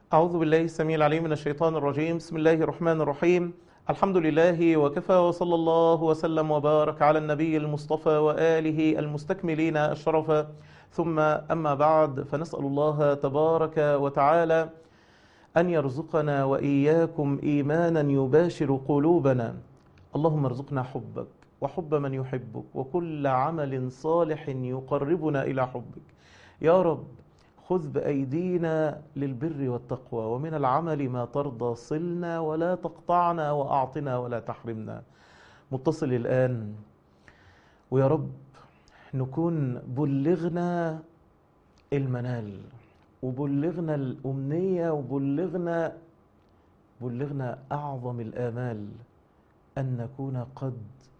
أعوذ بالله السميع العليم من الشيطان الرجيم بسم الله الرحمن الرحيم الحمد لله وكفى وصلى الله وسلم وبارك على النبي المصطفى وآله المستكملين الشرف ثم أما بعد فنسأل الله تبارك وتعالى أن يرزقنا وإياكم إيمانا يباشر قلوبنا اللهم ارزقنا حبك وحب من يحبك وكل عمل صالح يقربنا إلى حبك يا رب خذ بأيدينا للبر والتقوى ومن العمل ما ترضى صلنا ولا تقطعنا وأعطنا ولا تحرمنا متصل الآن ويا رب نكون بلغنا المنال وبلغنا الأمنية وبلغنا بلغنا أعظم الآمال أن نكون قد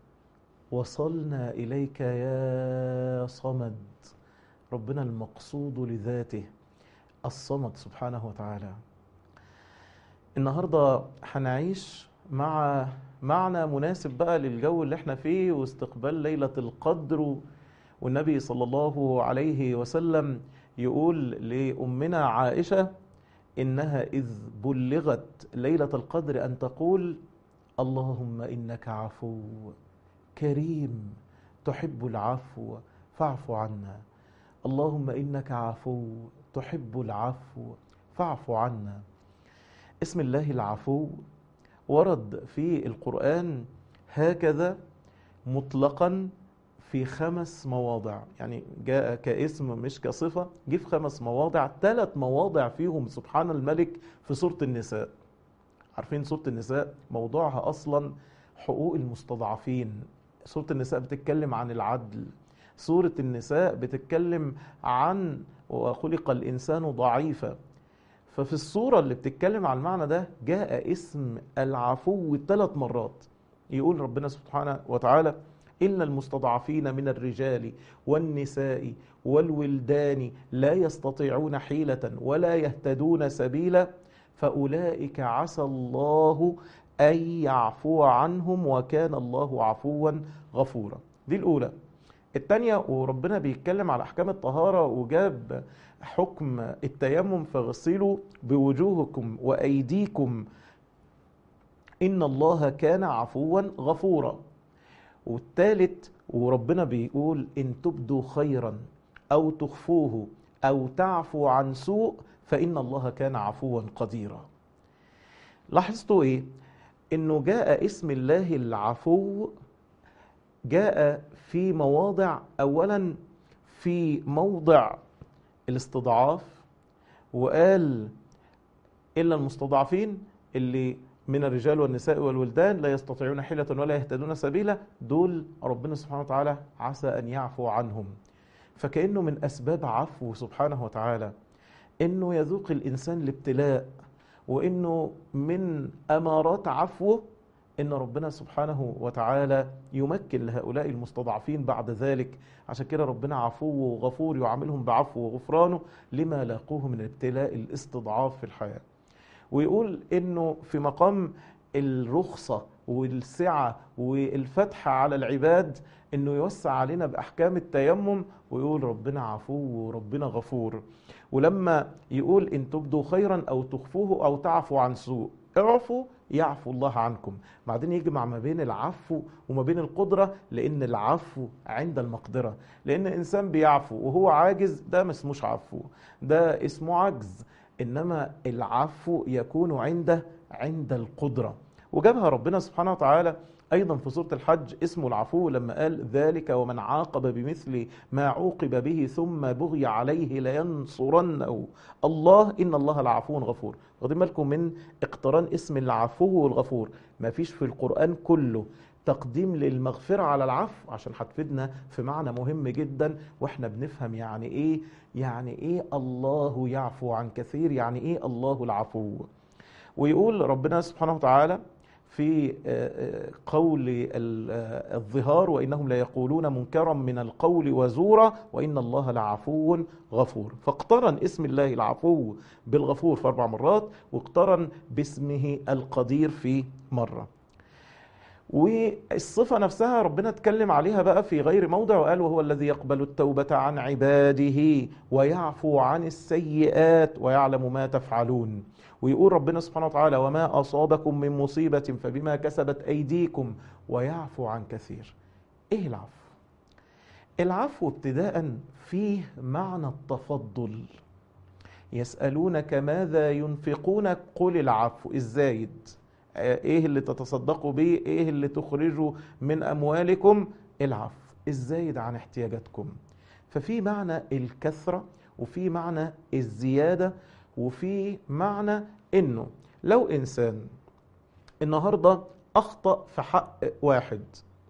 وصلنا إليك يا صمد ربنا المقصود لذاته الصمد سبحانه وتعالى النهاردة هنعيش مع معنى مناسب بقى للجو اللي احنا فيه واستقبال ليلة القدر والنبي صلى الله عليه وسلم يقول لأمنا عائشة إنها إذ بلغت ليلة القدر أن تقول اللهم إنك عفو كريم تحب العفو فاعف عنا اللهم انك عفو تحب العفو فاعف عنا اسم الله العفو ورد في القران هكذا مطلقا في خمس مواضع يعني جاء كاسم مش كصفه جه في خمس مواضع ثلاث مواضع فيهم سبحان الملك في سوره النساء عارفين سوره النساء موضوعها اصلا حقوق المستضعفين سوره النساء بتتكلم عن العدل سورة النساء بتتكلم عن وخلق الإنسان ضعيفا ففي الصورة اللي بتتكلم عن المعنى ده جاء اسم العفو ثلاث مرات يقول ربنا سبحانه وتعالى إلا المستضعفين من الرجال والنساء والولدان لا يستطيعون حيلة ولا يهتدون سبيلا فأولئك عسى الله أن يعفو عنهم وكان الله عفوا غفورا دي الأولى التانية وربنا بيتكلم على أحكام الطهارة وجاب حكم التيمم فاغسلوا بوجوهكم وأيديكم إن الله كان عفوا غفورا والتالت وربنا بيقول إن تبدوا خيرا أو تخفوه أو تعفو عن سوء فإن الله كان عفوا قديرا لاحظتوا إيه؟ إنه جاء اسم الله العفو جاء في مواضع اولا في موضع الاستضعاف وقال الا المستضعفين اللي من الرجال والنساء والولدان لا يستطيعون حيلة ولا يهتدون سبيلا دول ربنا سبحانه وتعالى عسى ان يعفو عنهم فكأنه من اسباب عفو سبحانه وتعالى انه يذوق الانسان الابتلاء وانه من امارات عفوه ان ربنا سبحانه وتعالى يمكن لهؤلاء المستضعفين بعد ذلك عشان كده ربنا عفو وغفور يعاملهم بعفو وغفرانه لما لاقوه من ابتلاء الاستضعاف في الحياه ويقول انه في مقام الرخصه والسعه والفتح على العباد انه يوسع علينا باحكام التيمم ويقول ربنا عفو وربنا غفور ولما يقول ان تبدوا خيرا او تخفوه او تعفوا عن سوء اعفوا يعفو الله عنكم بعدين يجمع ما بين العفو وما بين القدرة لأن العفو عند المقدرة لأن إنسان بيعفو وهو عاجز ده ما اسموش عفو ده اسمه عجز إنما العفو يكون عنده عند القدرة وجابها ربنا سبحانه وتعالى أيضا في سورة الحج اسمه العفو لما قال ذلك ومن عاقب بمثل ما عوقب به ثم بغي عليه لينصرنه الله إن الله لعفو غفور واخدين بالكم من اقتران اسم العفو والغفور ما فيش في القرآن كله تقديم للمغفرة على العفو عشان هتفيدنا في معنى مهم جدا واحنا بنفهم يعني ايه يعني ايه الله يعفو عن كثير يعني ايه الله العفو ويقول ربنا سبحانه وتعالى في قول الظهار وانهم ليقولون منكرا من القول وزورا وان الله لعفو غفور فاقترن اسم الله العفو بالغفور في اربع مرات واقترن باسمه القدير في مره والصفة نفسها ربنا اتكلم عليها بقى في غير موضع وقال وهو الذي يقبل التوبة عن عباده ويعفو عن السيئات ويعلم ما تفعلون ويقول ربنا سبحانه وتعالى وما أصابكم من مصيبة فبما كسبت أيديكم ويعفو عن كثير إيه العفو؟ العفو ابتداء فيه معنى التفضل يسألونك ماذا ينفقون قل العفو الزايد ايه اللي تتصدقوا بيه ايه اللي تخرجوا من اموالكم العفو الزايد عن احتياجاتكم ففي معنى الكثرة وفي معنى الزيادة وفي معنى انه لو انسان النهاردة اخطأ في حق واحد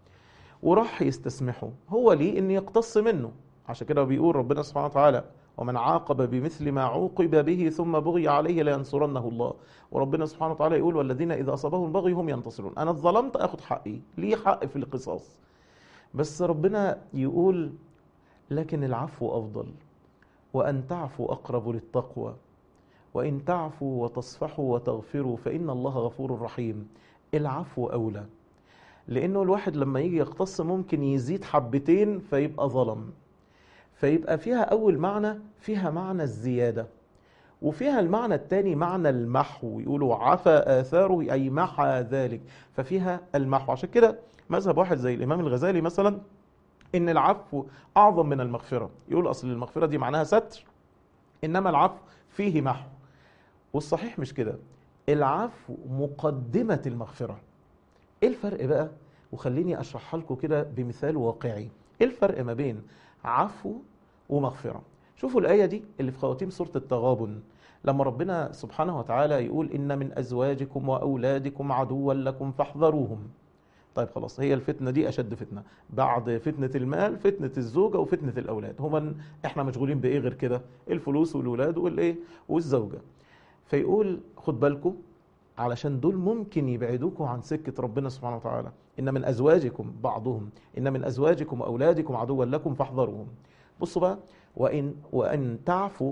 وراح يستسمحه هو ليه ان يقتص منه عشان كده بيقول ربنا سبحانه وتعالى ومن عاقب بمثل ما عوقب به ثم بغي عليه لينصرنه الله وربنا سبحانه وتعالى يقول والذين اذا اصابهم البغي هم ينتصرون انا ظلمت اخد حقي ليه حق في القصاص بس ربنا يقول لكن العفو افضل وان تعفو اقرب للتقوى وان تعفوا وتصفحوا وتغفروا فان الله غفور رحيم العفو اولى لانه الواحد لما يجي يقتص ممكن يزيد حبتين فيبقى ظلم فيبقى فيها اول معنى فيها معنى الزياده وفيها المعنى الثاني معنى المحو يقولوا عفى اثاره اي محى ذلك ففيها المحو عشان كده مذهب واحد زي الامام الغزالي مثلا ان العفو اعظم من المغفره يقول اصل المغفره دي معناها ستر انما العفو فيه محو والصحيح مش كده العفو مقدمه المغفره ايه الفرق بقى وخليني اشرحها لكم كده بمثال واقعي ايه الفرق ما بين عفو ومغفرة شوفوا الآية دي اللي في خواتيم سورة التغابن لما ربنا سبحانه وتعالى يقول إن من أزواجكم وأولادكم عدوا لكم فاحذروهم طيب خلاص هي الفتنة دي أشد فتنة بعد فتنة المال فتنة الزوجة وفتنة الأولاد هما إحنا مشغولين بإيه غير كده الفلوس والأولاد والإيه والزوجة فيقول خد بالكم علشان دول ممكن يبعدوكم عن سكة ربنا سبحانه وتعالى إن من أزواجكم بعضهم إن من أزواجكم وأولادكم عدوا لكم فاحذروهم بصوا بقى وإن, وأن تعفوا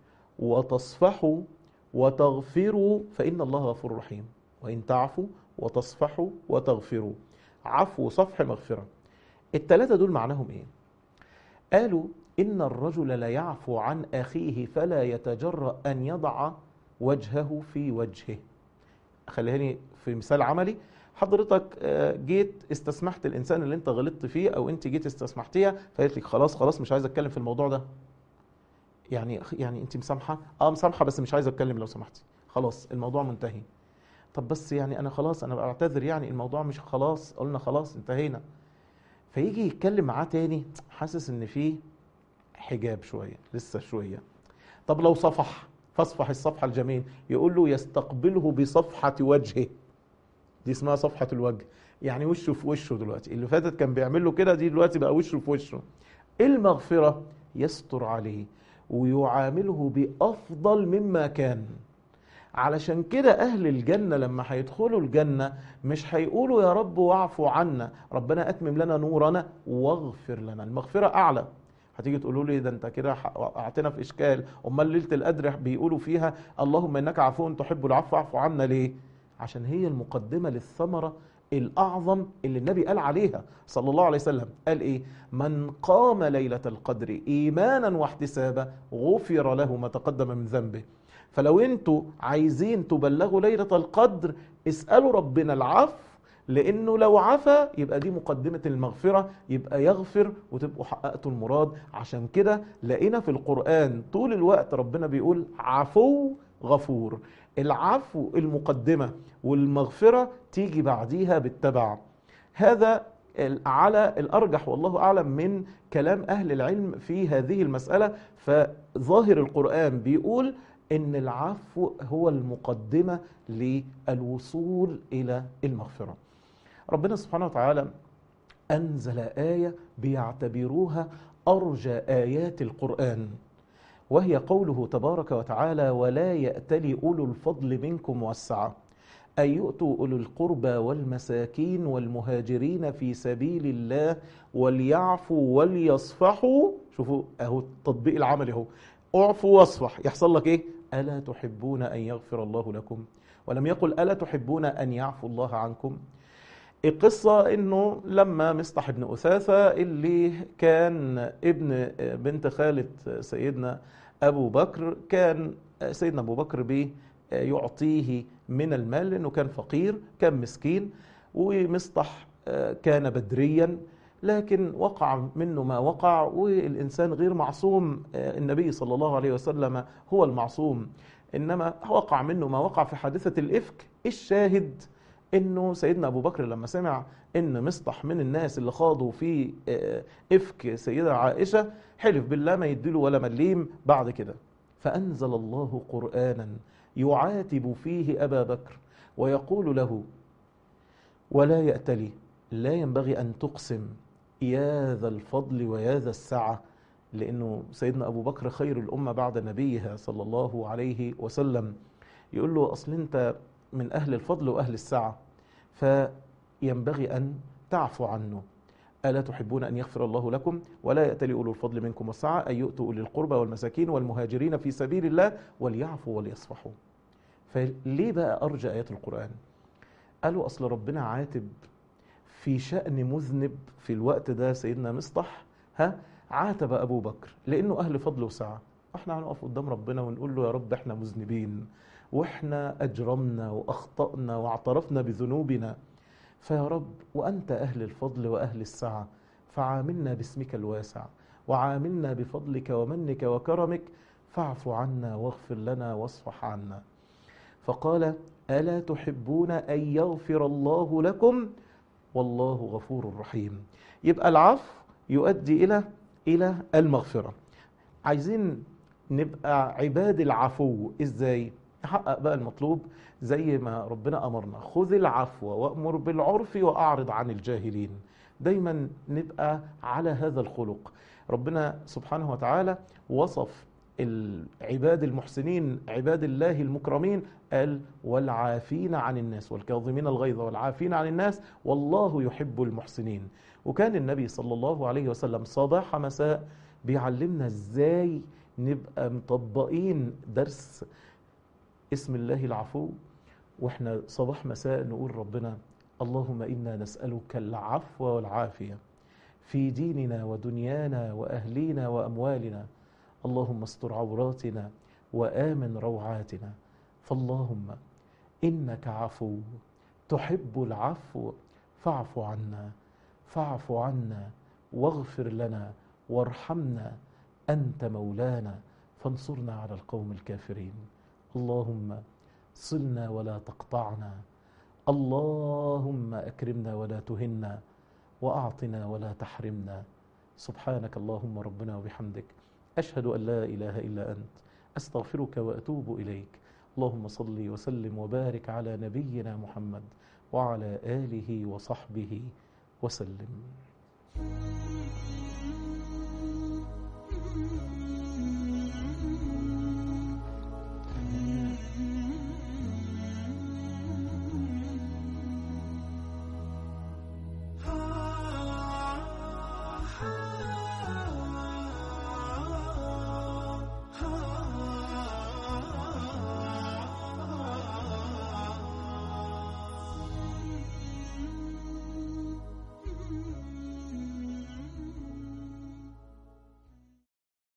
وتصفحوا وتغفروا فإن الله غفور رحيم وإن تعفوا وتصفحوا وتغفروا عفو صفح مغفرة التلاتة دول معناهم إيه قالوا إن الرجل لا يعفو عن أخيه فلا يتجرأ أن يضع وجهه في وجهه خليني في مثال عملي حضرتك جيت استسمحت الانسان اللي انت غلطت فيه او انت جيت استسمحتيها فقالت لك خلاص خلاص مش عايز اتكلم في الموضوع ده يعني يعني انت مسامحه اه مسامحه بس مش عايز اتكلم لو سمحتي خلاص الموضوع منتهي طب بس يعني انا خلاص انا بعتذر يعني الموضوع مش خلاص قلنا خلاص انتهينا فيجي يتكلم معاه تاني حاسس ان في حجاب شويه لسه شويه طب لو صفح فاصفح الصفحه الجميل يقول له يستقبله بصفحه وجهه دي اسمها صفحة الوجه يعني وشه في وشه دلوقتي اللي فاتت كان بيعمل له كده دي دلوقتي بقى وشه في وشه المغفرة يستر عليه ويعامله بأفضل مما كان علشان كده أهل الجنة لما هيدخلوا الجنة مش هيقولوا يا رب واعفو عنا ربنا أتمم لنا نورنا واغفر لنا المغفرة أعلى هتيجي تقولوا لي ده انت كده وقعتنا في اشكال امال ليله القدر بيقولوا فيها اللهم انك عفو تحب العفو اعفو عنا ليه عشان هي المقدمة للثمرة الأعظم اللي النبي قال عليها صلى الله عليه وسلم قال إيه من قام ليلة القدر إيمانا واحتسابا غفر له ما تقدم من ذنبه فلو انتوا عايزين تبلغوا ليلة القدر اسألوا ربنا العفو لانه لو عفى يبقى دي مقدمة المغفرة يبقى يغفر وتبقوا حققتوا المراد عشان كده لقينا في القرآن طول الوقت ربنا بيقول عفو غفور العفو المقدمة والمغفرة تيجي بعديها بالتبع هذا على الأرجح والله أعلم من كلام أهل العلم في هذه المسألة فظاهر القرآن بيقول إن العفو هو المقدمة للوصول إلى المغفرة ربنا سبحانه وتعالى أنزل آية بيعتبروها أرجى آيات القرآن وهي قوله تبارك وتعالى ولا يأتلي أولو الفضل منكم والسعة أن يؤتوا أولو القربى والمساكين والمهاجرين في سبيل الله وليعفوا وليصفحوا شوفوا أهو التطبيق العملي اهو اعفوا واصفح يحصل لك إيه ألا تحبون أن يغفر الله لكم ولم يقل ألا تحبون أن يعفو الله عنكم القصة انه لما مصطح بن أثاثة اللي كان ابن بنت خالة سيدنا أبو بكر كان سيدنا أبو بكر بيعطيه من المال لأنه كان فقير كان مسكين ومصطح كان بدريا لكن وقع منه ما وقع والإنسان غير معصوم النبي صلى الله عليه وسلم هو المعصوم إنما وقع منه ما وقع في حادثة الإفك الشاهد انه سيدنا ابو بكر لما سمع ان مصطح من الناس اللي خاضوا في افك سيده عائشه حلف بالله ما يديله ولا مليم بعد كده فانزل الله قرانا يعاتب فيه ابا بكر ويقول له ولا يأتلي لا ينبغي ان تقسم يا ذا الفضل ويا ذا السعه لانه سيدنا ابو بكر خير الامه بعد نبيها صلى الله عليه وسلم يقول له اصل انت من أهل الفضل وأهل السعة فينبغي أن تعفو عنه ألا تحبون أن يغفر الله لكم ولا يأتلي أولو الفضل منكم والسعة أن يؤتوا أولي القربى والمساكين والمهاجرين في سبيل الله وليعفوا وليصفحوا فليه بقى أرجى آيات القرآن قالوا أصل ربنا عاتب في شأن مذنب في الوقت ده سيدنا مصطح ها عاتب أبو بكر لأنه أهل فضل وسعة احنا هنقف قدام ربنا ونقول له يا رب احنا مذنبين واحنا اجرمنا واخطانا واعترفنا بذنوبنا فيا رب وانت اهل الفضل واهل السعه فعاملنا باسمك الواسع وعاملنا بفضلك ومنك وكرمك فاعف عنا واغفر لنا واصفح عنا فقال الا تحبون ان يغفر الله لكم والله غفور رحيم يبقى العفو يؤدي الى الى المغفره عايزين نبقى عباد العفو ازاي نحقق بقى المطلوب زي ما ربنا امرنا خذ العفو وامر بالعرف واعرض عن الجاهلين دايما نبقى على هذا الخلق ربنا سبحانه وتعالى وصف العباد المحسنين عباد الله المكرمين قال والعافين عن الناس والكاظمين الغيظ والعافين عن الناس والله يحب المحسنين وكان النبي صلى الله عليه وسلم صباح مساء بيعلمنا ازاي نبقى مطبقين درس اسم الله العفو واحنا صباح مساء نقول ربنا اللهم انا نسالك العفو والعافيه في ديننا ودنيانا واهلينا واموالنا اللهم استر عوراتنا وامن روعاتنا فاللهم انك عفو تحب العفو فاعف عنا فاعف عنا واغفر لنا وارحمنا انت مولانا فانصرنا على القوم الكافرين اللهم صلنا ولا تقطعنا اللهم اكرمنا ولا تهنا واعطنا ولا تحرمنا سبحانك اللهم ربنا وبحمدك اشهد ان لا اله الا انت استغفرك واتوب اليك اللهم صل وسلم وبارك على نبينا محمد وعلى اله وصحبه وسلم